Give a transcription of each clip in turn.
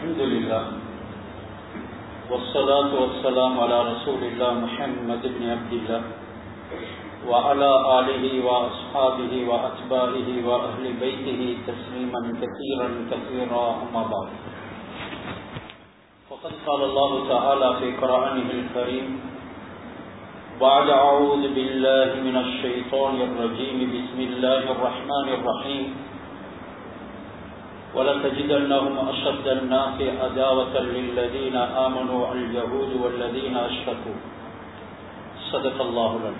الحمد لله والصلاة والسلام على رسول الله محمد بن عبد الله وعلى آله وأصحابه وأتباعه وأهل بيته تسليما كثيرا كثيرا أما بعد فقد قال الله تعالى في قرآنه الكريم بعد أعوذ بالله من الشيطان الرجيم بسم الله الرحمن الرحيم ولتجدنهم أشد الناس عداوة للذين آمنوا اليهود والذين أشركوا صدق الله العظيم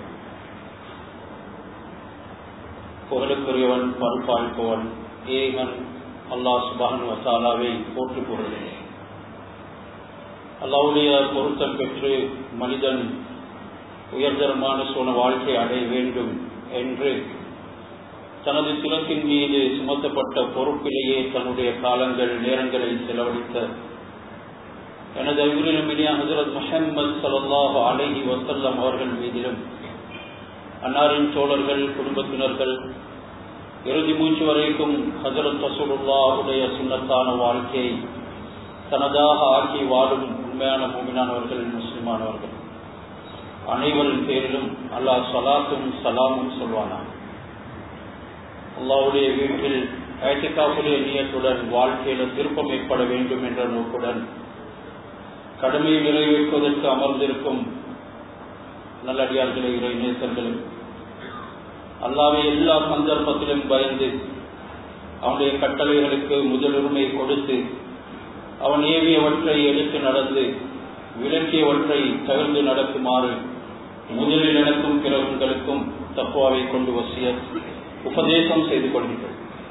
புகழுக்குரியவன் பருப்பாழ்பவன் ஏகன் அல்லாஹ் சுபான் வசாலாவை போற்றி புகழ்கிறேன் அல்லாவுடைய பொருத்தம் பெற்று மனிதன் உயர்தரமான சோன வாழ்க்கை அடைய வேண்டும் என்று தனது சிரத்தின் மீது சுமத்தப்பட்ட பொறுப்பிலேயே தன்னுடைய காலங்கள் நேரங்களை செலவழித்த எனது அவிரிலும் இனிய ஹசரத் முஹம்மது சல்லாஹு அலஹி வசல்லம் அவர்கள் மீதிலும் அன்னாரின் தோழர்கள் குடும்பத்தினர்கள் இறுதி மூச்சு வரைக்கும் ஹசரத் ரசூலுல்லாஹுடைய சுண்ணத்தான வாழ்க்கையை தனதாக ஆக்கி வாழும் உண்மையான மூமினானவர்கள் முஸ்லிமானவர்கள் அனைவரின் பேரிலும் அல்லாஹ் சலாத்தும் சலாமும் சொல்வானா அல்லாவுடைய வீட்டில் ஐட்டிகாவுடைய நியத்துடன் வாழ்க்கையில திருப்பம் ஏற்பட வேண்டும் என்ற நோக்குடன் கடமையை நிறைவேற்றுவதற்கு அமர்ந்திருக்கும் நல்லடியார்களே இறை நேசர்களும் அல்லாவை எல்லா சந்தர்ப்பத்திலும் பயந்து அவனுடைய கட்டளைகளுக்கு முதலுரிமை கொடுத்து அவன் ஏவியவற்றை எடுத்து நடந்து விளக்கியவற்றை தவிர்த்து நடக்குமாறு முதலில் எனக்கும் பிற உங்களுக்கும் தப்புவாவை கொண்டு வசிய உபதேசம் செய்து கொள்கிறேன்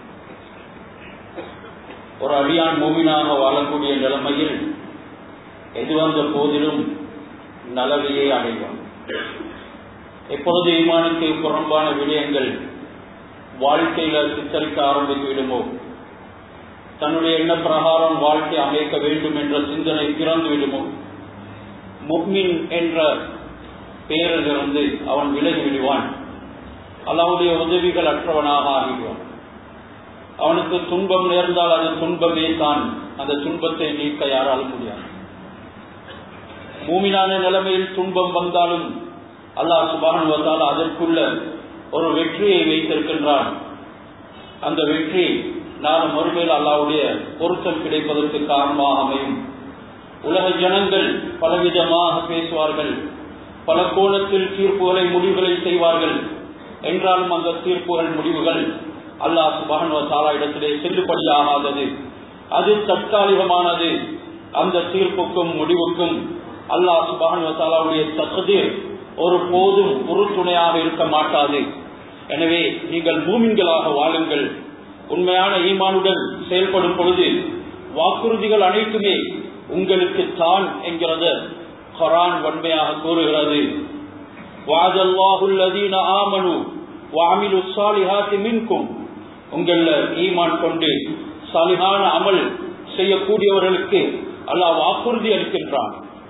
ஒரு அடியான் மூமினாக வாழக்கூடிய நிலைமையில் எது வந்த போதிலும் நலவையே அடைவான் எப்பொழுது ஈமானுக்கு புறம்பான விடயங்கள் வாழ்க்கையில சித்தரிக்க ஆரம்பித்து விடுமோ தன்னுடைய எண்ண பிரகாரம் வாழ்க்கை அமைக்க வேண்டும் என்ற சிந்தனை பிறந்து விடுமோ முக்மின் என்ற பெயரிலிருந்து அவன் விலகி விடுவான் அல்லாவுடைய உதவிகள் அற்றவனாக ஆகிடுவான் அவனுக்கு துன்பம் நேர்ந்தால் அது துன்பமே தான் அந்த துன்பத்தை நீக்க யாராலும் முடியாது மூமினான நிலைமையில் துன்பம் வந்தாலும் அல்லாஹ் சுபான் வந்தால் அதற்குள்ள ஒரு வெற்றியை வைத்திருக்கின்றான் அந்த வெற்றி நான் மறுமையில் அல்லாவுடைய பொருத்தம் கிடைப்பதற்கு காரணமாக அமையும் உலக ஜனங்கள் பலவிதமாக பேசுவார்கள் பல கோணத்தில் தீர்ப்புகளை முடிவுகளை செய்வார்கள் என்றாலும் அந்த தீர்ப்புகள் முடிவுகள் அல்லாஹ் சுபான் தாலா இடத்திலே செல்லுபடியாகாதது அது தற்காலிகமானது அந்த தீர்ப்புக்கும் முடிவுக்கும் அல்லாஹ் சுபான் தாலாவுடைய தகுதிர் ஒரு போதும் உறுதுணையாக இருக்க மாட்டாது எனவே நீங்கள் மூமின்களாக வாழுங்கள் உண்மையான ஈமானுடன் செயல்படும் பொழுது வாக்குறுதிகள் அனைத்துமே உங்களுக்கு தான் என்கிறது குரான் வன்மையாக கூறுகிறது உங்கள ஈமான் கொண்டு சாலிகான அமல் செய்யக்கூடியவர்களுக்கு அல்லாஹ் வாக்குறுதி அளிக்கின்றான்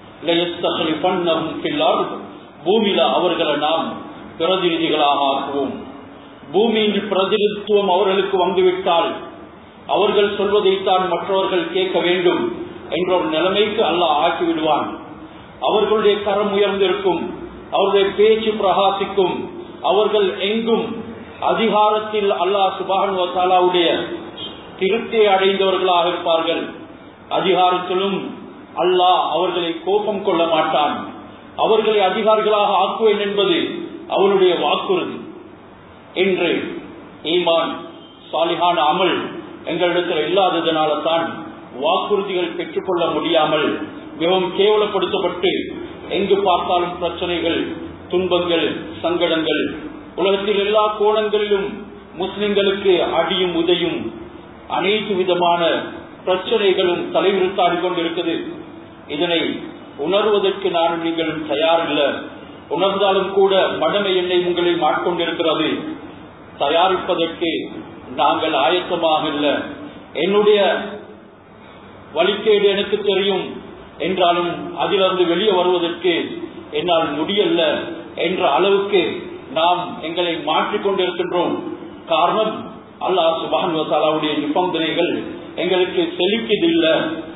பூமியில அவர்களை நாம் பிரதிநிதிகளாக ஆக்குவோம் பூமியின் பிரதிநிதித்துவம் அவர்களுக்கு வந்துவிட்டால் அவர்கள் சொல்வதைத்தான் மற்றவர்கள் கேட்க வேண்டும் என்ற ஒரு நிலைமைக்கு அல்லாஹ் ஆக்கிவிடுவான் அவர்களுடைய கரம் உயர்ந்திருக்கும் அவருடைய பேச்சு பிரகாசிக்கும் அவர்கள் எங்கும் அதிகாரத்தில் அல்லாஹ் சுபான் வசாலாவுடைய திருப்தியை அடைந்தவர்களாக இருப்பார்கள் அதிகாரத்திலும் அல்லாஹ் அவர்களை கோபம் கொள்ள மாட்டான் அவர்களை அதிகாரிகளாக ஆக்குவேன் என்பது அவனுடைய வாக்குறுதி என்று ஈமான் சாலிகான அமல் எங்களிடத்தில் இல்லாததனால தான் வாக்குறுதிகள் பெற்றுக்கொள்ள முடியாமல் மிகவும் கேவலப்படுத்தப்பட்டு எங்கு பார்த்தாலும் பிரச்சனைகள் துன்பங்கள் சங்கடங்கள் உலகத்தில் எல்லா கோணங்களிலும் முஸ்லிம்களுக்கு அடியும் உதையும் அனைத்து விதமான பிரச்சனைகளும் தலைவிருத்தாடி கொண்டிருக்குது இதனை உணர்வதற்கு நான் நீங்கள் தயாரில்லை உணர்ந்தாலும் கூட மடமை எண்ணெய் உங்களை மாட்கொண்டிருக்கிறது தயாரிப்பதற்கு நாங்கள் ஆயத்தமாக இல்லை என்னுடைய வழிகேடு எனக்கு தெரியும் என்றாலும் அதிலிருந்து வெளியே வருவதற்கு என்னால் முடியல என்ற அளவுக்கு நாம் எங்களை மாற்றிக்கொண்டிருக்கின்றோம் காரணம் அல்லாஹ் சுபான் வசாலாவுடைய நிபந்தனைகள் எங்களுக்கு செழிக்கதில்லை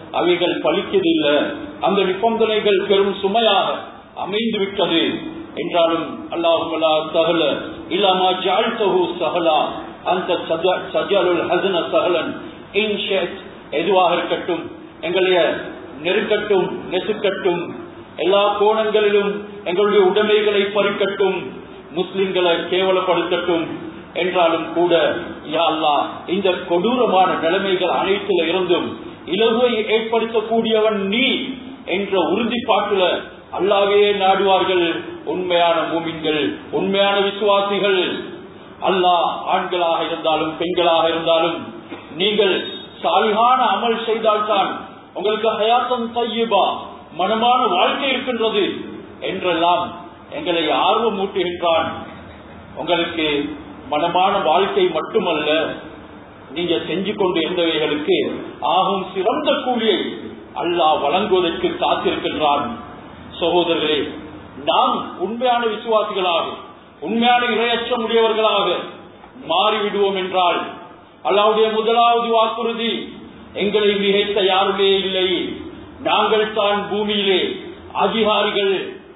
அவைகள் பலிக்கதில்லை அந்த நிபந்தனைகள் பெரும் சுமையாக அமைந்து விட்டது என்றாலும் அல்லாஹுமலா சகல இல்லாமா ஜாழ்த்தகு சகலா அந்த சஜலுல் ஹசன சகலன் இன்ஷெட் எதுவாக இருக்கட்டும் எங்களுடைய நெருக்கட்டும் நெசுக்கட்டும் எல்லா கோணங்களிலும் எங்களுடைய உடைமைகளை பறிக்கட்டும் முஸ்லிம்களை கேவலப்படுத்தட்டும் என்றாலும் கூட யா அல்லாஹ் இந்த கொடூரமான நிலைமைகள் அனைத்துல இருந்தும் இலகுவை ஏற்படுத்தக்கூடியவன் நீ என்ற உறுதிப்பாட்டுல அல்லாவே நாடுவார்கள் உண்மையான மூமின்கள் உண்மையான விசுவாசிகள் அல்லாஹ் ஆண்களாக இருந்தாலும் பெண்களாக இருந்தாலும் நீங்கள் சாலிகான அமல் செய்தால்தான் உங்களுக்கு ஹயாத்தம் தையபா மனமான வாழ்க்கை இருக்கின்றது என்றெல்லாம் எங்களை ஆர்வம் ஊட்டுகின்றான் உங்களுக்கு மனமான வாழ்க்கை மட்டுமல்ல நீங்க செஞ்சு கொண்டு இருந்தவைகளுக்கு ஆகும் சிறந்த கூலியை அல்லாஹ் வழங்குவதற்கு காத்திருக்கின்றான் சகோதரர்களே நாம் உண்மையான விசுவாசிகளாக உண்மையான இரையச்சம் உடையவர்களாக மாறிவிடுவோம் என்றால் அல்லாவுடைய முதலாவது வாக்குறுதி எங்களை மிகைத்த யாருமே இல்லை நாங்கள் தான் பூமியிலே அதிகாரிகள்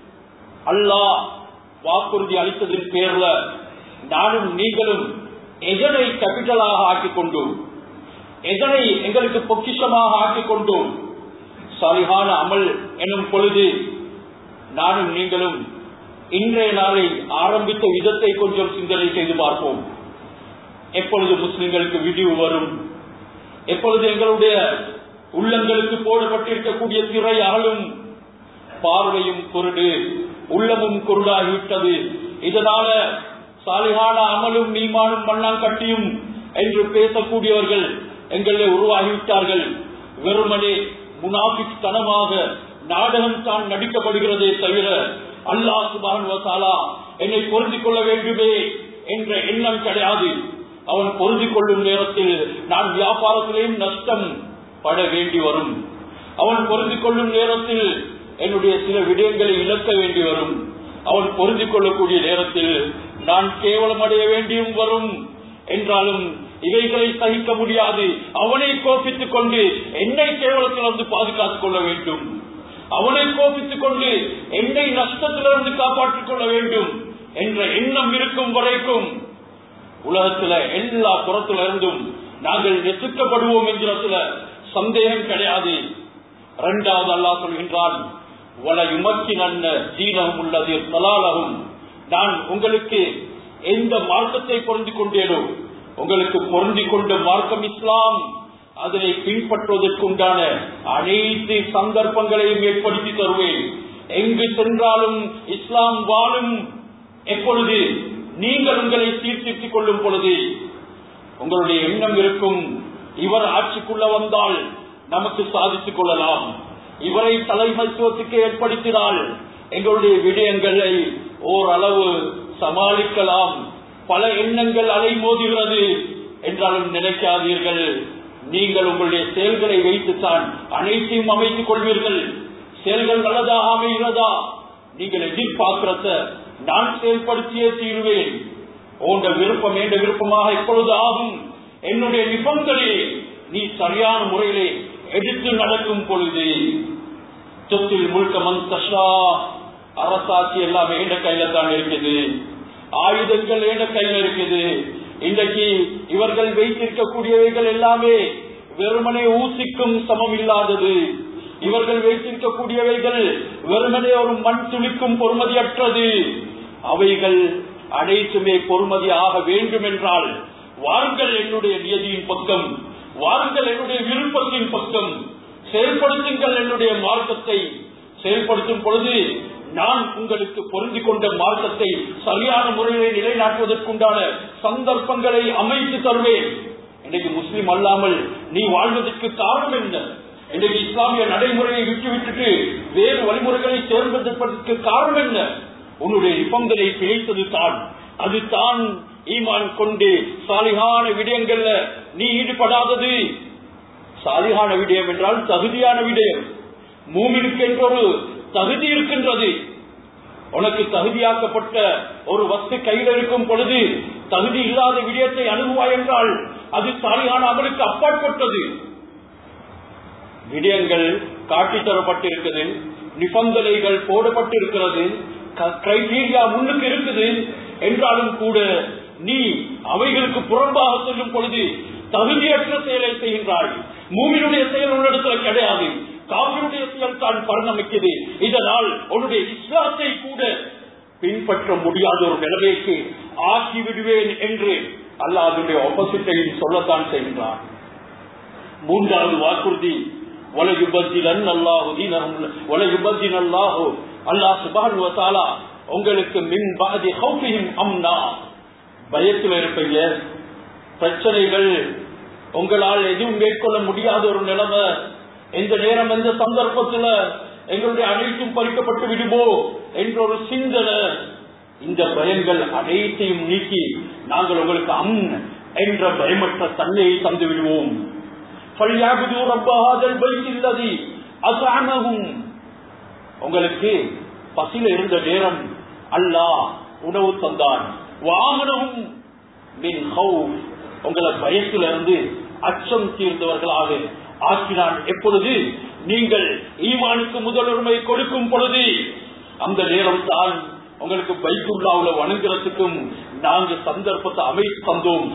அல்லாஹ் வாக்குறுதி அளித்ததின் பேர்ல நானும் நீங்களும் எதனை கேபிட்டலாக ஆக்கிக் கொண்டோம் எதனை எங்களுக்கு பொக்கிஷமாக ஆக்கிக் கொண்டோம் சரியான அமல் எனும் பொழுது நானும் நீங்களும் இன்றைய நாளை ஆரம்பித்த விதத்தை கொஞ்சம் சிந்தனை செய்து பார்ப்போம் எப்பொழுது முஸ்லிம்களுக்கு விடிவு வரும் எப்பொழுது எங்களுடைய உள்ளங்களுக்கு போடப்பட்டிருக்கக்கூடிய திரை அகலும் பார்வையும் குருடு உள்ளமும் குருடாகிவிட்டது இதனால சாலிகான அமலும் நீமானும் மண்ணாங்கட்டியும் என்று பேசக்கூடியவர்கள் எங்களை உருவாகிவிட்டார்கள் வெறுமனே முனாபிக் தனமாக நாடகம் தான் நடிக்கப்படுகிறதே தவிர அல்லாஹ் சுபான் வசாலா என்னை பொருந்திக் கொள்ள வேண்டுமே என்ற எண்ணம் கிடையாது அவன் பொருந்திக் கொள்ளும் நேரத்தில் நான் வியாபாரத்திலேயும் நஷ்டம் பட வேண்டி வரும் அவன் பொருந்திக் கொள்ளும் நேரத்தில் என்னுடைய சில விடயங்களை இழக்க வேண்டி வரும் அவன் பொருந்திக் கொள்ளக்கூடிய நேரத்தில் நான் கேவலம் அடைய வேண்டியும் வரும் என்றாலும் இவைகளை சகிக்க முடியாது அவனை கோபித்துக் கொண்டு என்னை கேவலத்திலிருந்து பாதுகாத்துக் கொள்ள வேண்டும் அவனை கோபித்துக் கொண்டு என்னை நஷ்டத்திலிருந்து காப்பாற்றிக் கொள்ள வேண்டும் என்ற எண்ணம் இருக்கும் வரைக்கும் உலகத்துல எல்லா புறத்திலிருந்தும் நாங்கள் நெசுக்கப்படுவோம் என்கிறதுல சந்தேகம் கிடையாது இரண்டாவது அல்லாஹ் சொல்கின்றான் வல யுமக்கி நன்ன தீனகம் உள்ளது தலாலகும் நான் உங்களுக்கு எந்த மார்க்கத்தை பொருந்தி கொண்டேனோ உங்களுக்கு பொருந்தி கொண்ட மார்க்கம் இஸ்லாம் அதனை பின்பற்றுவதற்குண்டான அனைத்து சந்தர்ப்பங்களையும் ஏற்படுத்தி தருவேன் எங்கு சென்றாலும் இஸ்லாம் வாழும் எப்பொழுது நீங்கள் உங்களை சீர்திருத்திக் கொள்ளும் பொழுது உங்களுடைய எண்ணம் இருக்கும் இவர் ஆட்சிக்குள்ள வந்தால் நமக்கு சாதித்துக் கொள்ளலாம் இவரை தலைமைத்துவத்துக்கு ஏற்படுத்தினால் எங்களுடைய விடயங்களை ஓரளவு சமாளிக்கலாம் பல எண்ணங்கள் அலைமோதுகிறது என்றாலும் நினைக்காதீர்கள் நீங்கள் உங்களுடைய செயல்களை வைத்துத்தான் அனைத்தையும் அமைத்துக் கொள்வீர்கள் செயல்கள் நல்லதாக அமைகிறதா நீங்கள் எதிர்பார்க்கிறத நான் செயல்படுத்தியே தீர்வேன் உங்க விருப்பம் என்ற விருப்பமாக எப்பொழுது ஆகும் என்னுடைய நிபந்தனை நீ சரியான முறையிலே எடுத்து நடக்கும் பொழுது சொத்தில் முழுக்க மந்தஷா அரசாட்சி எல்லாம் எந்த கையில தான் இருக்குது ஆயுதங்கள் எந்த கையில இருக்குது இன்றைக்கு இவர்கள் வைத்திருக்கக்கூடியவைகள் எல்லாமே வெறுமனே ஊசிக்கும் சமம் இல்லாதது இவர்கள் வைத்திருக்கக்கூடியவைகள் வெறுமனே ஒரு மண் துளிக்கும் பொறுமதியற்றது அவைகள் அனைத்துமே பொறுமதி ஆக வேண்டும் என்றால் வாருங்கள் என்னுடைய நியதியின் பக்கம் வாருங்கள் என்னுடைய விருப்பத்தின் பக்கம் செயல்படுத்துங்கள் என்னுடைய மார்க்கத்தை செயல்படுத்தும் பொழுது நான் உங்களுக்கு பொருந்தி கொண்ட மார்க்கத்தை சரியான முறையிலே நிலைநாட்டுவதற்குண்டான சந்தர்ப்பங்களை அமைத்து தருவேன் இன்னைக்கு முஸ்லீம் அல்லாமல் நீ வாழ்வதற்கு காரணம் என்ன இன்றைக்கு இஸ்லாமிய நடைமுறையை விட்டு விட்டுட்டு வேறு வழிமுறைகளை தேர்ந்தெடுப்பதற்கு காரணம் என்ன உன்னுடைய நிபந்தனை பிழைத்தது தான் அது தான் ஈமான் கொண்டு சாலிகான விடயங்கள்ல நீ ஈடுபடாதது சாலிகான விடயம் என்றால் தகுதியான விடயம் மூமினுக்கு என்ற ஒரு தகுதி இருக்கின்றது உனக்கு தகுதியாக்கப்பட்ட ஒரு வஸ்து கையில் இருக்கும் பொழுது தகுதி இல்லாத விடயத்தை அணுகுவாய் என்றால் அது சாலிகான அமலுக்கு அப்பாற்பட்டது விடயங்கள் காட்டித் தரப்பட்டிருக்குது நிபந்தனைகள் போடப்பட்டிருக்கிறது கிரைட்டீரியா முன்னுக்கு இருக்குது என்றாலும் கூட நீ அவைகளுக்கு புறம்பாக சொல்லும் பொழுது தகுதியற்ற செயலை செய்கின்றாய் மூமியினுடைய செயல் உன்னிடத்துல கிடையாது காவிரியுடைய செயல் தான் பரிணமிக்குது இதனால் உன்னுடைய இஸ்லாத்தை கூட பின்பற்ற முடியாத ஒரு நிலைமைக்கு ஆக்கி விடுவேன் என்று அல்லாஹ் அதனுடைய ஒப்பசிட்டையும் சொல்லத்தான் செய்கின்றார் மூன்றாவது வாக்குறுதி வலையுபத்திலன் அல்லாஹு வலையுபத்தின் அல்லாஹு அல்லாஹ் சுபான் வசாலா உங்களுக்கு மின் பாதி ஹவுஃபிஹிம் அம்னா பயத்தில் இருப்பீங்க பிரச்சனைகள் உங்களால் எதுவும் மேற்கொள்ள முடியாத ஒரு நிலைமை எந்த நேரம் எந்த சந்தர்ப்பத்துல எங்களுடைய அனைத்தும் பறிக்கப்பட்டு விடுமோ என்ற ஒரு சிந்தனை இந்த பயங்கள் அனைத்தையும் நீக்கி நாங்கள் உங்களுக்கு அம் என்ற பயமற்ற தன்மையை தந்து விடுவோம் உங்களுக்கு பசியில இருந்த நேரம் அல்லாஹ் உணவு தந்தான் வாகனமும் உங்களை பயத்தில இருந்து அச்சம் தீர்ந்தவர்களாக ஆக்கினான் எப்பொழுது நீங்கள் ஈமானுக்கு முதலுரிமை கொடுக்கும் பொழுது அந்த நேரம் தான் உங்களுக்கு பைக்குள்ளாவுல வணங்குறதுக்கும் நாங்க சந்தர்ப்பத்தை அமைத்து தந்தோம்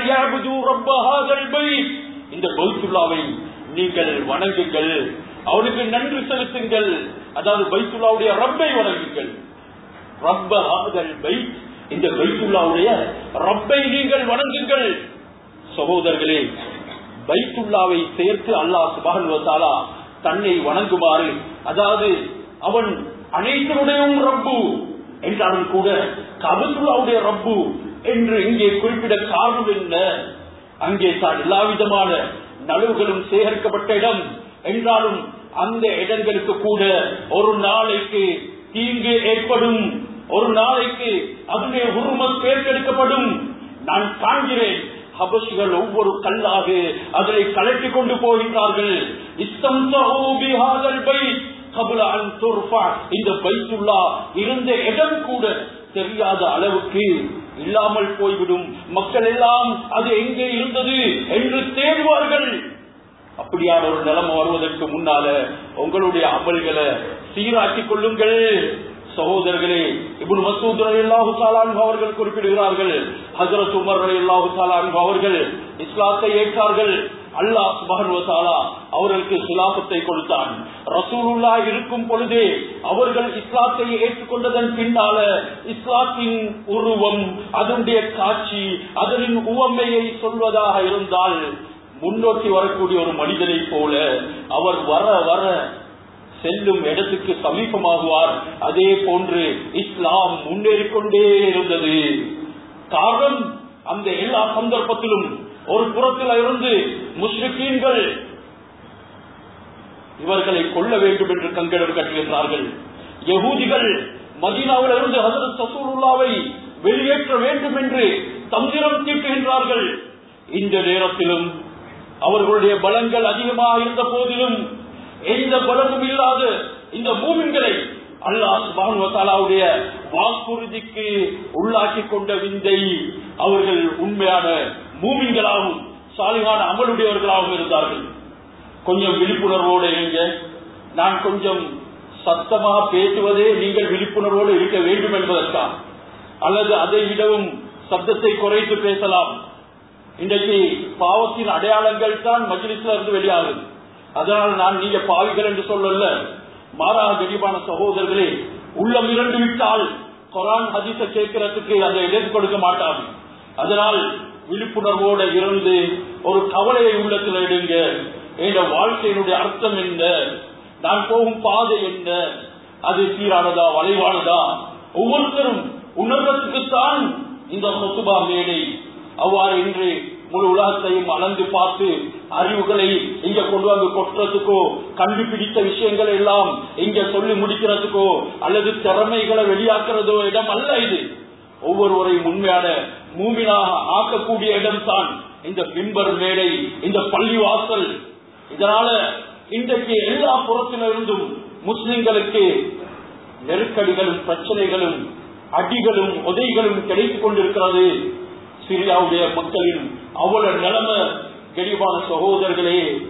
இந்த பைத்துல்லாவை நீங்கள் வணங்குங்கள் அவனுக்கு நன்றி செலுத்துங்கள் அதாவது பைத்துல்லாவுடைய ரப்பை வணங்குங்கள் ரப்ப ஆதல் பை இந்த பைத்துல்லாவுடைய ரப்பை நீங்கள் வணங்குங்கள் சகோதரர்களே பைத்துல்லாவை சேர்த்து அல்லாஹ் சுபான் வசாலா தன்னை வணங்குமாறு அதாவது அவன் அனைத்தருடையும் ரப்பு என்றாலும் கூட கபத்துல்லாவுடைய ரப்பு என்று இங்கே குறிப்பிட காரணம் என்ன அங்கே தான் எல்லா விதமான நலவுகளும் சேகரிக்கப்பட்ட இடம் என்றாலும் அந்த இடங்களுக்கு கூட ஒரு நாளைக்கு தீங்கு ஏற்படும் ஒரு நாளைக்கு அதனுடைய உருவம் தேர்ந்தெடுக்கப்படும் நான் காண்கிறேன் ஹபசுகள் ஒவ்வொரு கல்லாக அதனை கலட்டி கொண்டு போகின்றார்கள் இந்த பைத்துள்ளா இருந்த இடம் கூட தெரியாத அளவுக்கு இல்லாமல் போய்விடும் மக்கள் எல்லாம் அது எங்கே இருந்தது என்று தேடுவார்கள் அப்படியான ஒரு நிலைமை வருவதற்கு முன்னால உங்களுடைய அமல்களை சீராக்கிக் கொள்ளுங்கள் சகோதரர்களே இப்படி மசூத் அல்லாஹு சாலான் அவர்கள் குறிப்பிடுகிறார்கள் ஹசரத் உமர் அல்லாஹு சாலான் அவர்கள் இஸ்லாத்தை ஏற்றார்கள் அல்லாஹ் சுபகன்வசாலா அவர்களுக்கு சிலாபத்தை கொடுத்தான் ரசூலுல்லா இருக்கும் பொழுதே அவர்கள் இஸ்லாத்தை ஏற்றுக்கொண்டதன் பின்னால இஸ்லாத்தின் உருவம் அதனுடைய காட்சி அதனின் உவமையை சொல்வதாக இருந்தால் முன்னோக்கி வரக்கூடிய ஒரு மனிதனை போல அவர் வர வர செல்லும் இடத்துக்கு சமீபமாகுவார் அதே போன்று இஸ்லாம் முன்னேறிக்கொண்டே இருந்தது காரணம் அந்த எல்லா சந்தர்ப்பத்திலும் ஒரு புறத்தில் இருந்து முஸ்லிக்கீன்கள் இவர்களை கொல்ல வேண்டும் என்று கங்கடம் கட்டுகின்றார்கள் யகூதிகள் மதீனாவில் இருந்து ஹசரத் சசூருல்லாவை வெளியேற்ற வேண்டும் என்று தந்திரம் தீட்டுகின்றார்கள் இந்த நேரத்திலும் அவர்களுடைய பலங்கள் அதிகமாக இருந்த போதிலும் எந்த பலனும் இல்லாத இந்த மூமின்களை அல்லாஹ் சுபானுவத்தாலாவுடைய வாக்குறுதிக்கு உள்ளாக்கி கொண்ட விந்தை அவர்கள் உண்மையான மூமின்களாகவும் சாலிகான அமலுடையவர்களாகவும் இருந்தார்கள் கொஞ்சம் விழிப்புணர்வோடு இருங்க நான் கொஞ்சம் சத்தமாக பேசுவதே நீங்கள் விழிப்புணர்வோடு இருக்க வேண்டும் என்பதற்கா அல்லது அதை விடவும் சத்தத்தை குறைத்து பேசலாம் இன்றைக்கு பாவத்தின் அடையாளங்கள் தான் மஜ்லிஸ்ல இருந்து வெளியாகுது அதனால் நான் நீங்க பாவிகள் என்று சொல்லல மாறாக கனிவான சகோதரர்களே உள்ளம் இறந்து விட்டால் கொரான் ஹதீஸ கேட்கறதுக்கு அதை இடம் கொடுக்க மாட்டாங்க அதனால் விழிப்புணர்வோடு இருந்து ஒரு கவலையை உள்ளத்தில் எடுங்க என்ற வாழ்க்கையினுடைய அர்த்தம் என்ன நான் போகும் பாதை என்ன அது சீரானதா வளைவானதா ஒவ்வொருத்தரும் உணர்வதற்குத்தான் இந்த சொத்துபா மேடை அவ்வாறு இன்று முழு உலகத்தையும் அளந்து பார்த்து அறிவுகளை இங்க கொண்டு வந்து கொட்டுறதுக்கோ கண்டுபிடித்த விஷயங்கள் எல்லாம் இங்க சொல்லி முடிக்கிறதுக்கோ அல்லது திறமைகளை வெளியாக்குறதோ இடம் அல்ல இது ஒவ்வொருவரையும் உண்மையான மூமினாக ஆக்கக்கூடிய இடம் தான் இந்த பிம்பர் மேடை இந்த பள்ளி வாசல் இதனால இன்றைக்கு எல்லா புறத்திலிருந்தும் முஸ்லிம்களுக்கு நெருக்கடிகளும் பிரச்சனைகளும் அடிகளும் உதைகளும் கிடைத்துக் கொண்டிருக்கிறது சிரியாவுடைய மக்களின் அவ்வளவு நிலைமை கரிபான சகோதரர்களே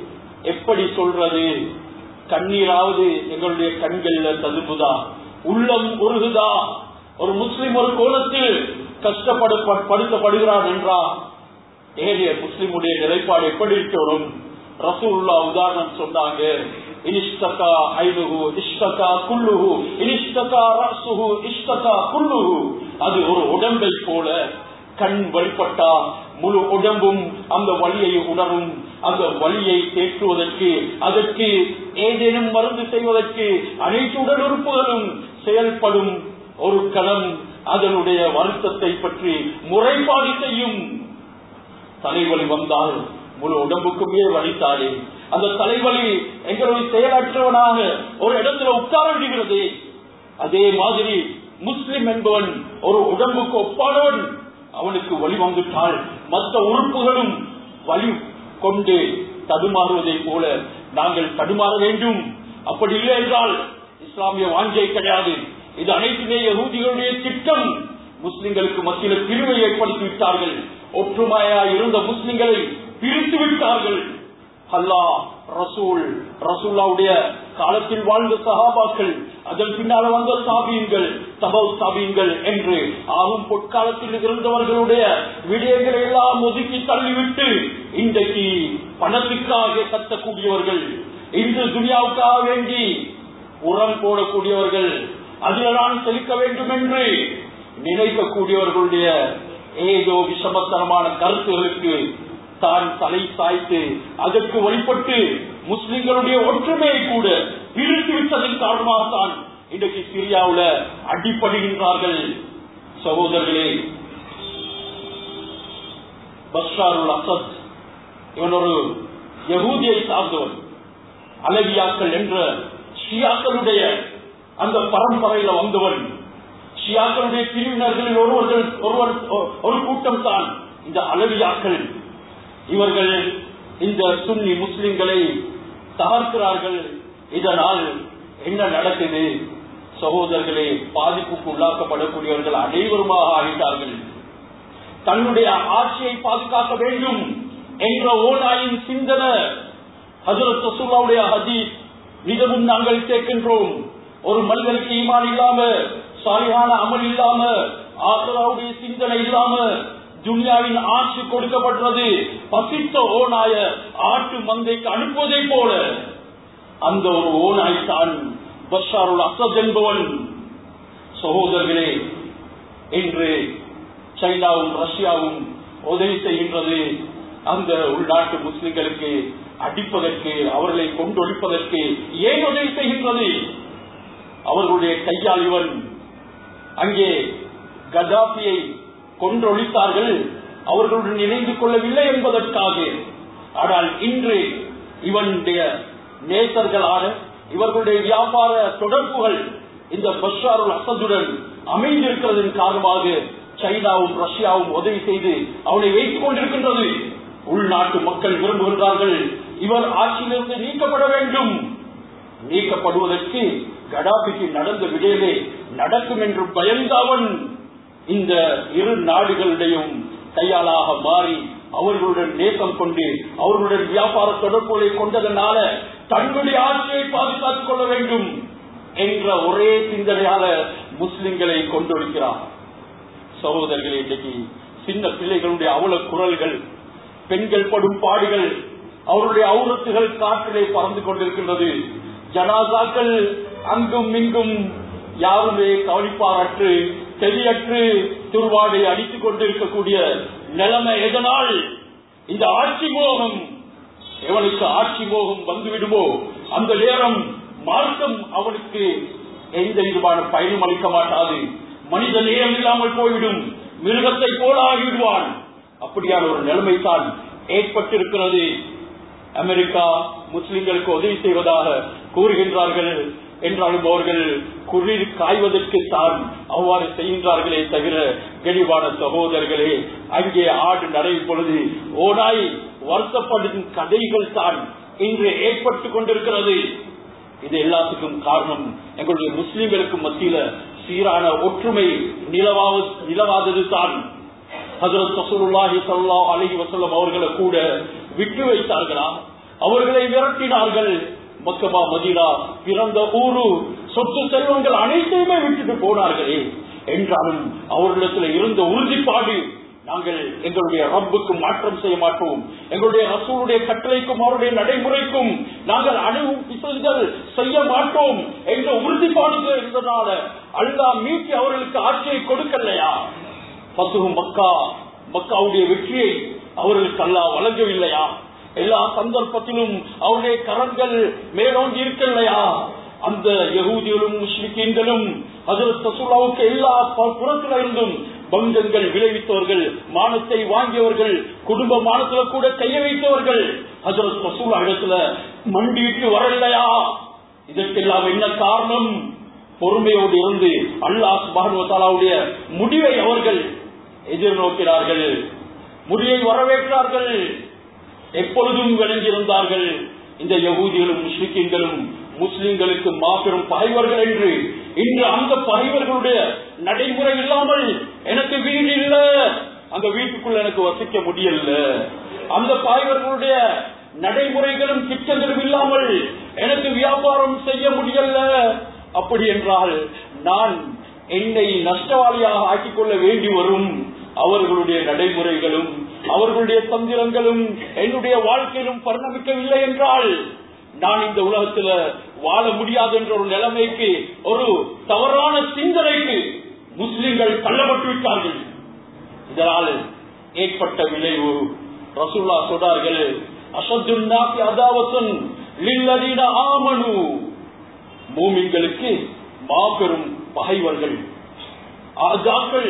எப்படி சொல்றது கண்ணீராவது எங்களுடைய கண்கள்ல ததும்புதா உள்ளம் உருகுதா ஒரு முஸ்லிம் ஒரு கோலத்தில் கஷ்டப்படு படுத்தப்படுகிறான் என்றா ஏழைய முஸ்லிமுடைய நிலைப்பாடு எப்படி இருக்கணும் ரசூல்லா உதாரணம் சொன்னாங்க இனிஷ்டகா ஐனுகு இஷ்டகா குல்லுகு இனிஷ்டகா ரசுகு இஷ்டகா குல்லுகு அது ஒரு உடம்பை போல கண் வழிபட்டா முழு உடம்பும் அந்த வழியை உணரும் அந்த வழியை தேற்றுவதற்கு அதற்கு ஏதேனும் மருந்து செய்வதற்கு அனைத்து உடல் உறுப்புகளும் செயல்படும் ஒரு களம் அதனுடைய வருத்தத்தை பற்றி முறைப்பாடு செய்யும் தலைவலி வந்தால் முழு உடம்புக்குமே வலித்தாலே அந்த தலைவலி எங்களுடைய செயலற்றவனாக ஒரு இடத்துல உட்கார விடுகிறது அதே மாதிரி முஸ்லிம் என்பவன் ஒரு உடம்புக்கு ஒப்பானவன் அவனுக்கு வழி வந்துட்டால் மற்ற உறுப்புகளும் வழி கொண்டு தடுமாறுவதை போல நாங்கள் தடுமாற வேண்டும் அப்படி இல்லை என்றால் இஸ்லாமிய வாஞ்சை கிடையாது இது அனைத்துமே யகூதிகளுடைய திட்டம் முஸ்லிம்களுக்கு மத்தியில் பிரிவை ஏற்படுத்தி விட்டார்கள் ஒற்றுமையா இருந்த முஸ்லிம்களை பிரித்து விட்டார்கள் அல்லாஹ் ரசூல் ரசூல்லாவுடைய காலத்தில் வாழ்ந்த சகாபாக்கள் அதன் பின்னால் வந்த சாபியங்கள் தபவ் சாபியங்கள் என்று ஆகும் பொற்காலத்தில் இருந்தவர்களுடைய விடயங்களை எல்லாம் ஒதுக்கி தள்ளிவிட்டு இன்றைக்கு பணத்துக்காக கத்தக்கூடியவர்கள் இன்று துனியாவுக்காக வேண்டி உரம் போடக்கூடியவர்கள் அதில் நான் செலுத்த வேண்டும் என்று நினைக்கக்கூடியவர்களுடைய ஏதோ விஷமத்தனமான கருத்துகளுக்கு தான் தலை சாய்த்து அதற்கு வழிபட்டு முஸ்லிம்களுடைய ஒற்றுமையை கூட பிரித்து விட்டதன் காரணமாகத்தான் இன்றைக்கு சிரியாவுல அடிப்படுகின்றார்கள் சகோதரர்களே பஷாருல் அசத் இவன் ஒரு யகூதியை சார்ந்தவன் அலவியாக்கள் என்ற ஷியாக்களுடைய அந்த பரம்பரையில வந்தவன் ஷியாக்களுடைய பிரிவினர்களில் ஒருவர்கள் ஒருவர் ஒரு கூட்டம் தான் இந்த அலவியாக்கள் இவர்கள் இந்த சுன்னி முஸ்லிம்களை தகர்க்கிறார்கள் இதனால் என்ன நடக்குது சகோதரர்களே பாதிப்புக்கு உள்ளாக்கப்படக்கூடியவர்கள் அனைவருமாக ஆகிட்டார்கள் தன்னுடைய ஆட்சியை பாதுகாக்க வேண்டும் என்ற ஓனாயின் சிந்தனை ஹசரத் ரசூல்லாவுடைய ஹதீஸ் மிகவும் நாங்கள் கேட்கின்றோம் ஒரு மனிதனுக்கு ஈமான் இல்லாம சாலியான அமல் இல்லாம ஆசராவுடைய சிந்தனை இல்லாம துனியாவின் ஆட்சி கொடுக்கப்பட்டது பசித்த ஓனாய ஆட்டு மந்தைக்கு அனுப்புவதை போல அந்த ஒரு ஓனாய் தான் பஷாருல் அசத் என்பவன் சகோதரர்களே இன்று சைனாவும் ரஷ்யாவும் உதவி செய்கின்றது அந்த உள்நாட்டு முஸ்லிம்களுக்கு அடிப்பதற்கு அவர்களை கொண்டொழிப்பதற்கு ஏன் உதவி செய்கின்றது அவர்களுடைய கையால் இவன் அங்கே கதாபியை கொன்றொழித்தார்கள் அவர்களுடன் இணைந்து கொள்ளவில்லை என்பதற்காக ஆனால் இன்று இவனுடைய நேசர்களான இவர்களுடைய வியாபார தொடர்புகள் இந்த பஷாருல் அசதுடன் அமைந்திருக்கிறதன் காரணமாக சைனாவும் ரஷ்யாவும் உதவி செய்து அவனை வைத்துக் கொண்டிருக்கின்றது உள்நாட்டு மக்கள் விரும்புகின்றார்கள் இவர் ஆட்சியிலிருந்து நீக்கப்பட வேண்டும் நீக்கப்படுவதற்கு கடாபிக்கு நடந்த விடையிலே நடக்கும் என்று பயந்த அவன் இந்த இரு நாடுகளுடையும் கையாளாக மாறி அவர்களுடன் நேசம் கொண்டு அவர்களுடன் வியாபார தொடர்புகளை கொண்டதனால தன்னுடைய ஆட்சியை பாதுகாத்துக் கொள்ள வேண்டும் என்ற ஒரே சிந்தனையால முஸ்லிம்களை கொண்டொழிக்கிறார் சகோதரர்களே இன்றைக்கு சின்ன பிள்ளைகளுடைய அவல குரல்கள் பெண்கள் படும் பாடுகள் அவருடைய அவுரத்துகள் காற்றிலே பறந்து கொண்டிருக்கின்றது ஜனாசாக்கள் அங்கும் இங்கும் யாருமே கவனிப்பாரற்று தெளியற்று துர்வாடை அடித்துக் கொண்டிருக்கக்கூடிய நிலைமை எதனால் இந்த ஆட்சி மோகம் எவனுக்கு ஆட்சி மோகம் வந்துவிடுமோ அந்த நேரம் மார்க்கம் அவனுக்கு எந்த விதமான பயனும் அளிக்க மாட்டாது மனித நேரம் இல்லாமல் போய்விடும் மிருகத்தை போல ஆகிவிடுவான் அப்படியான ஒரு நிலைமை தான் ஏற்பட்டிருக்கிறது அமெரிக்கா முஸ்லிம்களுக்கு உதவி செய்வதாக கூறுகின்றார்கள் என்றாலும் அவர்கள் குளிர் காய்வதற்கு தான் அவ்வாறு செய்கின்றார்களே தவிர கனிவான சகோதரர்களே அங்கே ஆடு நடையும் பொழுது ஓடாய் வருத்தப்படும் கதைகள் தான் இன்று ஏற்பட்டுக் கொண்டிருக்கிறது இது எல்லாத்துக்கும் காரணம் எங்களுடைய முஸ்லிம்களுக்கு மத்தியில சீரான ஒற்றுமை நிலவாவ நிலவாதது தான் ஹசரத் சசூருல்லாஹி சல்லா அலஹி வசல்லம் அவர்களை கூட விட்டு வைத்தார்களா அவர்களை விரட்டினார்கள் மக்கமா மதினா பிறந்த ஊரு சொத்து செல்வங்கள் அனைத்தையுமே விட்டுட்டு போனார்களே என்றாலும் அவர்களிடத்தில் இருந்த உறுதிப்பாடு நாங்கள் எங்களுடைய ரப்புக்கு மாற்றம் செய்ய மாட்டோம் எங்களுடைய ரசூலுடைய கட்டளைக்கும் அவருடைய நடைமுறைக்கும் நாங்கள் அணுகும் பிசல்கள் செய்ய மாட்டோம் என்ற உறுதிப்பாடு இருந்ததால அல்லாஹ் மீட்டி அவர்களுக்கு ஆட்சியை கொடுக்கலையா பசுகு மக்கா மக்காவுடைய வெற்றியை அவர்களுக்கு அல்லாஹ் வழங்கவில்லையா எல்லா சந்தர்ப்பத்திலும் அவருடைய கரங்கள் மேலோங்கி இருக்கலையா அந்த யகூதிகளும் முஸ்லிக்கீன்களும் அதில் சசுலாவுக்கு எல்லா புறத்துல இருந்தும் பங்கங்கள் விளைவித்தவர்கள் மானத்தை வாங்கியவர்கள் குடும்ப மானத்துல கூட கைய வைத்தவர்கள் அதில் சசுலா இடத்துல மண்டிட்டு வரலையா இதற்கெல்லாம் என்ன காரணம் பொறுமையோடு இருந்து அல்லாஹ் மகனுடைய முடிவை அவர்கள் எதிர்நோக்கிறார்கள் முடிவை வரவேற்றார்கள் எப்பொழுதும் விளங்கியிருந்தார்கள் இந்த யகூதிகளும் முஸ்லிம்களும் முஸ்லிம்களுக்கு மாபெரும் பகைவர்கள் என்று இன்று அந்த பகைவர்களுடைய நடைமுறை இல்லாமல் எனக்கு வீடு இல்ல அந்த வீட்டுக்குள்ள எனக்கு வசிக்க முடியல அந்த பகைவர்களுடைய நடைமுறைகளும் திட்டங்களும் இல்லாமல் எனக்கு வியாபாரம் செய்ய முடியல அப்படி என்றால் நான் என்னை நஷ்டவாளியாக ஆக்கிக் கொள்ள வேண்டி வரும் அவர்களுடைய நடைமுறைகளும் அவர்களுடைய தந்திரங்களும் என்னுடைய வாழ்க்கையிலும் பரிணமிக்கவில்லை என்றால் நான் இந்த உலகத்துல வாழ முடியாது என்ற ஒரு நிலைமைக்கு ஒரு தவறான சிந்தனைக்கு முஸ்லிம்கள் தள்ளப்பட்டு விட்டார்கள் இதனால் ஏற்பட்ட விளைவு ரசூல்லா சொல்றார்கள் அசத்துன்னாக்கி அதாவசன் லில்லதீன ஆமனு மூமின்களுக்கு மாபெரும் பகைவர்கள் ஆஜாக்கள்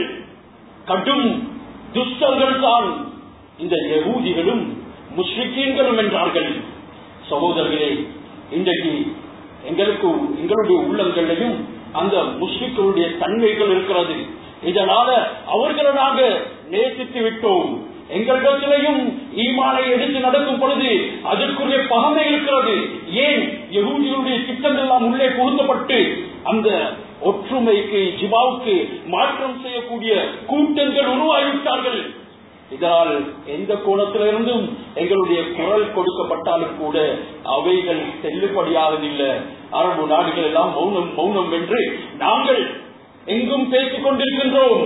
கடும் துஷ்டர்கள் தான் இந்த யகூதிகளும் முஸ்லிக்கீன்களும் என்றார்கள் சகோதரர்களே இன்றைக்கு எங்களுக்கு எங்களுடைய உள்ளங்களையும் அந்த முஸ்லிம்களுடைய தன்மைகள் இருக்கிறது இதனால அவர்களை நாங்க நேசித்து விட்டோம் எங்களிடத்திலையும் ஈமானை எடுத்து நடக்கும் பொழுது அதற்குரிய பகமை இருக்கிறது ஏன் யகூதிகளுடைய திட்டங்கள் எல்லாம் உள்ளே புகுத்தப்பட்டு அந்த ஒற்றுமைக்கு ஜிபாவுக்கு மாற்றம் செய்யக்கூடிய கூட்டங்கள் உருவாகிவிட்டார்கள் இதனால் எந்த கோணத்திலிருந்தும் எங்களுடைய குரல் கொடுக்கப்பட்டாலும் கூட அவைகள் செல்லுபடியாவதில்லை அரபு நாடுகள் எல்லாம் மௌனம் மௌனம் என்று நாங்கள் எங்கும் பேசிக் கொண்டிருக்கின்றோம்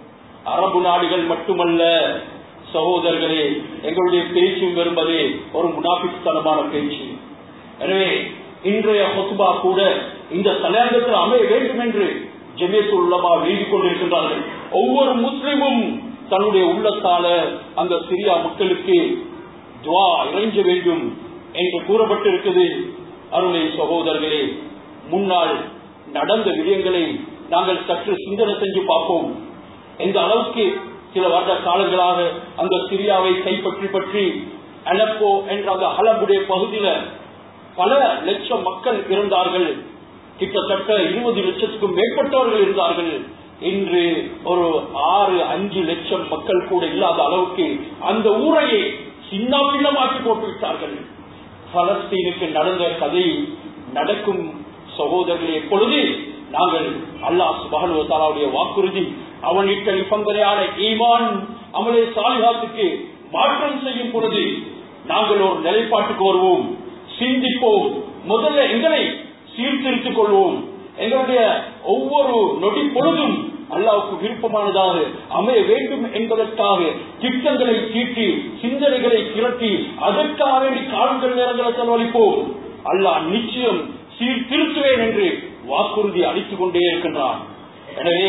அரபு நாடுகள் மட்டுமல்ல சகோதரர்களே எங்களுடைய பேச்சும் வரும்பதே ஒரு முனாபித்தனமான பேச்சு எனவே இன்றைய ஹொசுபா கூட இந்த தலையங்கத்தில் அமைய வேண்டும் என்று ஜெமியத்து உள்ளமா எழுதி கொண்டிருக்கின்றார்கள் ஒவ்வொரு முஸ்லிமும் தன்னுடைய உள்ளத்தால அந்த சிரியா மக்களுக்கு துவா இறைஞ்ச வேண்டும் என்று கூறப்பட்டிருக்குது அருளை சகோதரர்களே முன்னால் நடந்த விடயங்களை நாங்கள் சற்று சிந்தனை செஞ்சு பார்ப்போம் எந்த அளவுக்கு சில வருட காலங்களாக அந்த சிரியாவை கைப்பற்றி பற்றி அலப்போ என்ற அந்த ஹலபுடைய பகுதியில பல லட்சம் மக்கள் இருந்தார்கள் கிட்டத்தட்ட இருபது லட்சத்துக்கும் மேற்பட்டவர்கள் இருந்தார்கள் இன்று ஒரு ஆறு அஞ்சு லட்சம் மக்கள் கூட இல்லாத அளவுக்கு அந்த ஊரையே சின்ன பின்னமாக்கி போட்டு விட்டார்கள் பலஸ்தீனுக்கு நடந்த கதை நடக்கும் சகோதரர்கள் எப்பொழுது நாங்கள் அல்லாஹ் சுபானுவத்தாலாவுடைய வாக்குறுதி அவன் இட்ட நிபந்தனையான ஈமான் அமலே சாலிகாத்துக்கு மாற்றம் செய்யும் பொழுது நாங்கள் ஒரு நிலைப்பாட்டுக்கு வருவோம் சிந்திப்போம் முதல்ல எங்களை சீர்திருத்திக் கொள்வோம் எங்களுடைய ஒவ்வொரு நொடி பொழுதும் அல்லாவுக்கு விருப்பமானதாக அமைய வேண்டும் என்பதற்காக திட்டங்களை தீட்டி சிந்தனைகளை திரட்டி அதற்காக வேண்டி காலங்கள் நேரங்களை செலவழிப்போம் அல்லாஹ் நிச்சயம் சீர்திருத்துவேன் என்று வாக்குறுதி அளித்துக் கொண்டே இருக்கின்றான் எனவே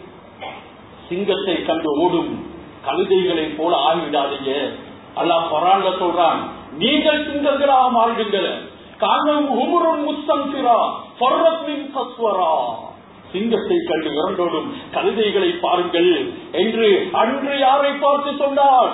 சிங்கத்தை கண்டு ஓடும் கழுதைகளை போல ஆகிவிடாதீங்க அல்லாஹ் பரான்ல சொல்றான் நீங்கள் சிங்கங்களாக மாறிடுங்கள் காரணம் உமரும் முஸ்தம்பிரா பர்வத்தின் கஸ்வரா சிங்கத்தை கண்டு இரண்டோடும் கழுதைகளை பாருங்கள் என்று அன்று யாரை பார்த்து சொன்னார்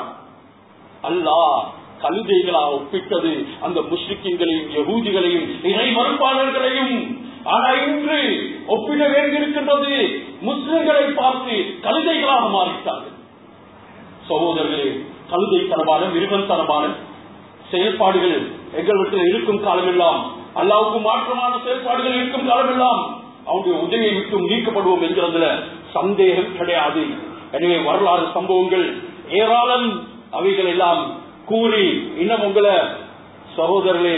அல்லாஹ் கழுதைகளா ஒப்பிட்டது அந்த முஸ்லிம்களையும் யகூதிகளையும் இணை மறுப்பாளர்களையும் ஆனா இன்று ஒப்பிட வேண்டியிருக்கின்றது முஸ்லிம்களை பார்த்து கழுதைகளாக மாறிட்டார்கள் சகோதரர்களே கழுதைத்தனமான மிருகத்தனமான செயல்பாடுகள் எங்களிடத்தில் இருக்கும் காலமெல்லாம் அல்லாவுக்கு மாற்றமான செயல்பாடுகள் இருக்கும் காலமெல்லாம் அவருடைய உதவியை விட்டு நீக்கப்படுவோம் என்கிறதுல சந்தேகம் கிடையாது எனவே வரலாறு சம்பவங்கள் ஏராளம் அவைகள் எல்லாம் கூறி இன்னும் உங்களை சகோதரர்களே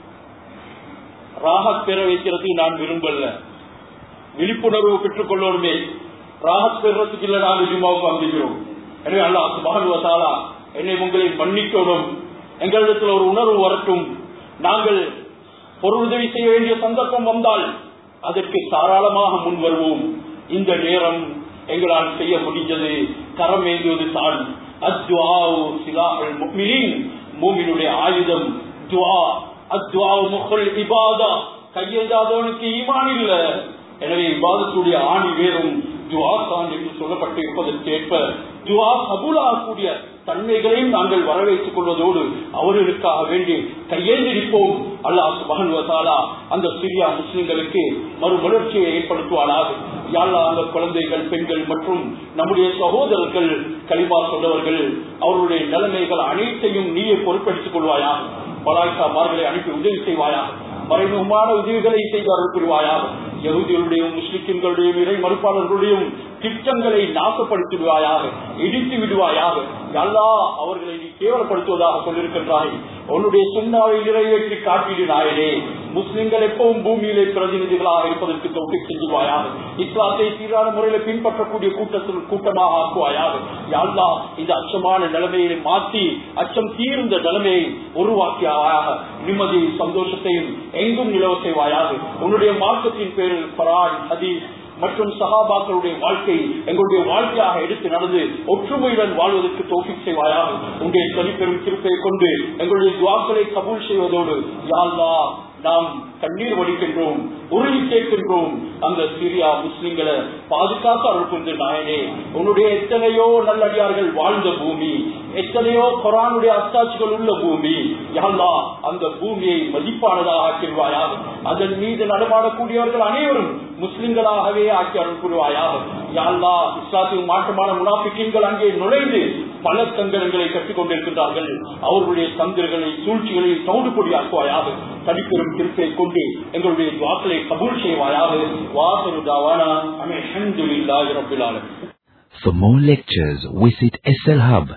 ராகத் பெற வைக்கிறதுக்கு நான் விரும்பல விழிப்புணர்வு பெற்றுக் கொள்ளணுமே ராகத் பெறத்துக்கு இல்ல நாங்கள் ஜும்மாவுக்கு வந்திருக்கிறோம் எனவே அல்லா சுபகன் வசாலா என்னை உங்களை மன்னிக்கணும் எங்களிடத்தில் ஒரு உணர்வு வரட்டும் நாங்கள் பொருளுதவி செய்ய வேண்டிய சந்தர்ப்பம் வந்தால் அதற்கு தாராளமாக முன் வருவோம் இந்த நேரம் எங்களால் செய்ய முடிஞ்சது கரம் ஏந்துவது தான் அத்வாவு சிலாஹல் முக்மினின் மூமினுடைய ஆயுதம் துவா அத்வாவு முகல் இபாதா கையெழுதாதவனுக்கு ஈமான் இல்ல எனவே இபாதத்துடைய ஆணி வேறும் துவா தான் என்று சொல்லப்பட்டு இருப்பதற்கேற்ப துவா கபூலாகக்கூடிய தன்மைகளையும் நாங்கள் வரவேற்றுக் கொள்வதோடு அவர்களுக்காக வேண்டி கையேந்திரிப்போம் அல்லாஹ் சுபஹன் வசாலா அந்த சிரியா முஸ்லிம்களுக்கு மறுமலர்ச்சியை ஏற்படுத்துவானாக யாழ்லா அந்த குழந்தைகள் பெண்கள் மற்றும் நம்முடைய சகோதரர்கள் களிமா சொன்னவர்கள் அவர்களுடைய நிலைமைகள் அனைத்தையும் நீயே பொறுப்பெடுத்துக் கொள்வாயாக பலாய்க்காமார்களை அனுப்பி உதவி செய்வாயாக மறைமுகமான உதவிகளை செய்து அருள் புரிவாயாக யகுதிகளுடையும் முஸ்லிம்களுடையும் இறை மறுப்பாளர்களுடையும் திட்டங்களை நாசப்படுத்திடுவாயாக இடித்து விடுவாயாக எல்லா அவர்களை நீ கேவலப்படுத்துவதாக சொல்லியிருக்கின்றாய் உன்னுடைய சுண்ணாவை நிறைவேற்றி காட்டிடு நாயனே முஸ்லிம்கள் எப்பவும் பூமியிலே பிரதிநிதிகளாக இருப்பதற்கு தொகை செஞ்சுவாயாக இஸ்லாத்தை சீரான முறையில் பின்பற்றக்கூடிய கூட்டத்தில் கூட்டமாக ஆக்குவாயாக யாழ்லா இந்த அச்சமான நிலைமையை மாற்றி அச்சம் தீர்ந்த நிலைமையை உருவாக்கியாயாக நிம்மதி சந்தோஷத்தையும் எங்கும் நிலவ செய்வாயாக உன்னுடைய மார்க்கத்தின் பேரில் பரான் ஹதீஸ் மற்றும் சகாபாக்களுடைய வாழ்க்கை எங்களுடைய வாழ்க்கையாக எடுத்து நடந்து ஒற்றுமையுடன் வாழ்வதற்கு தோஃபிக் செய்வாயாக உங்களுடைய தனிப்பெரும் திருப்பை கொண்டு எங்களுடைய துவாக்களை கபூல் செய்வதோடு யாழ்லா நாம் கண்ணீர் வடிக்கின்றோம் உறுதி கேட்கின்றோம் அந்த சிரியா முஸ்லிம்களை பாதுகாக்க அருள் கொண்டு நாயனே உன்னுடைய எத்தனையோ நல்லடியார்கள் வாழ்ந்த பூமி எத்தனையோ கொரானுடைய அத்தாட்சிகள் உள்ள பூமி யாழ்லா அந்த பூமியை மதிப்பானதாக ஆக்கிடுவாயாக அதன் மீது நடமாடக்கூடியவர்கள் அனைவரும் முஸ்லிம்களாகவே ஆக்கி அருள் புரிவாயாக யாழ்லா இஸ்லாத்துக்கு மாற்றமான முனாபிக்கீன்கள் அங்கே நுழைந்து பல தங்கரங்களை கட்டிக் கொண்டிருக்கிறார்கள் அவர்களுடைய தந்திரங்களை சூழ்ச்சிகளை தௌடு பொடியாக்குவாயாக தனிப்பெரும் திருப்பை கொண்டு எங்களுடைய துவாக்களை கபூல் செய்வாயாக வாசரு தாவானா அமே அஹமதுல்லாஹி ரப்பில் ஆலமீன் For more lectures, visit SLHub.